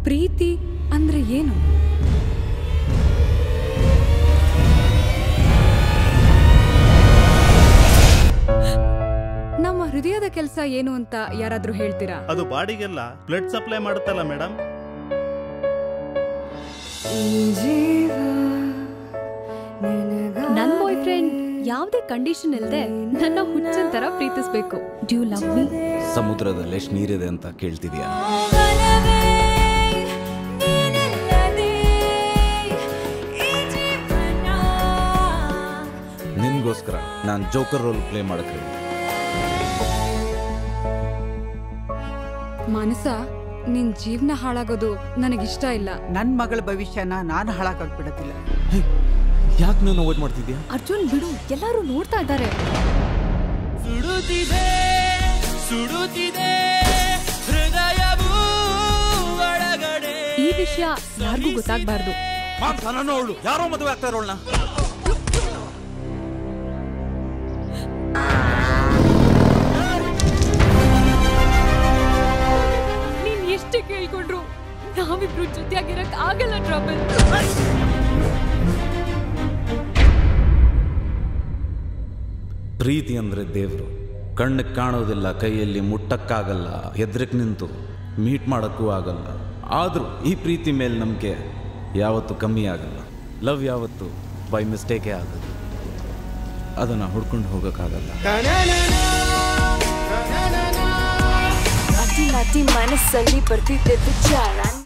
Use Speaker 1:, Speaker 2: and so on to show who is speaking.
Speaker 1: ಪ್ರೀತಿ ಅಂದ್ರೆ ಏನು ನಮ್ಮ ಹೃದಯದ ಕೆಲಸ ಏನು ಅಂತ ಯಾರಾದ್ರೂ ಹೇಳ್ತೀರಾ
Speaker 2: ಅದು ಬಾಡಿಗೆಲ್ಲ ಬ್ಲಡ್ ಸಪ್ಲೈ ಮಾಡುತ್ತಲ್ಲ ಮೇಡಮ್
Speaker 1: ನನ್ ಬಾಯ್ ಫ್ರೆಂಡ್ ಯಾವುದೇ ಕಂಡೀಷನ್ ಇಲ್ಲದೆ ನನ್ನ ಹುಚ್ಚನ್ ತರ ಪ್ರೀತಿಸ್ಬೇಕು ಡ್ಯೂ ಲವ್ ಮೀ
Speaker 3: ಸಮುದ್ರದಲ್ಲಿ ಎಷ್ಟು ನೀರಿದೆ ಅಂತ ಕೇಳ್ತಿದ್ಯಾ ನಿನ್ಗೋಸ್ಕರ ನಾನು ಜೋಕರ್ ರೋಲ್ ಪ್ಲೇ ಮಾಡಕ್ಕೆ ready.
Speaker 1: ಮಾನಸ ನಿನ್ ಜೀವನ ಹಾಳಾಗೋದು ನನಗಿಷ್ಟ ಇಲ್ಲ
Speaker 4: ನನ್ನ ಮಗಳ ಭವಿಷ್ಯನ ನಾನು ಹಾಳಾಕಾಗ್ಬಿಡತ್ತಿಲ್ಲ
Speaker 3: ಯಾಕೆ ನಾನು ಅವಾಯ್ಡ್ ಮಾಡ್ತಿದ್ಯಾ
Speaker 1: ಅರ್ಜುನ್ ಬಿಡು ಎಲ್ಲರೂ ನೋಡ್ತಾ ಇದ್ದಾರೆ
Speaker 5: ಸುಡುತ್ತಿದೆ ಸುಡುತ್ತಿದೆ ಹೃದಯವು ಒಳಗಡೆ
Speaker 1: ಈ ವಿಷಯ ಯಾರಿಗೂ ಗೊತ್ತಾಗ್ಬಾರ್ದು
Speaker 3: ಅವಳು ಯಾರೋ ಮದುವೆ ಆಗ್ತಾ ಇರೋಳ್ನ
Speaker 1: ನೀನ್ ಎಷ್ಟೇ ಕೇಳ್ಕೊಂಡ್ರು ನಾವಿಬ್ರು ಜೊತೆಯಾಗಿರಕ್ ಆಗಲ್ಲ ಟ್ರಬಲ್
Speaker 3: ಪ್ರೀತಿ ಅಂದ್ರೆ ದೇವ್ರು ಕಣ್ಣಿಗೆ ಕಾಣೋದಿಲ್ಲ ಕೈಯಲ್ಲಿ ಮುಟ್ಟಕ್ಕಾಗಲ್ಲ ಹೆದ್ರಕ್ ನಿಂತು ಮೀಟ್ ಮಾಡೋಕ್ಕೂ ಆಗಲ್ಲ ಆದರೂ ಈ ಪ್ರೀತಿ ಮೇಲೆ ನಂಬಿಕೆ ಯಾವತ್ತೂ ಕಮ್ಮಿ ಆಗಲ್ಲ ಲವ್ ಯಾವತ್ತು ಬೈ ಮಿಸ್ಟೇಕೇ ಆಗೋದು ಅದನ್ನು ಹುಡ್ಕೊಂಡು ಹೋಗೋಕ್ಕಾಗಲ್ಲ
Speaker 6: ನಾಟಿ ನಾಟಿ ಮನಸ್ಸಲ್ಲಿ ಬರ್ತಿದ್ದೆ ವಿಚಾರ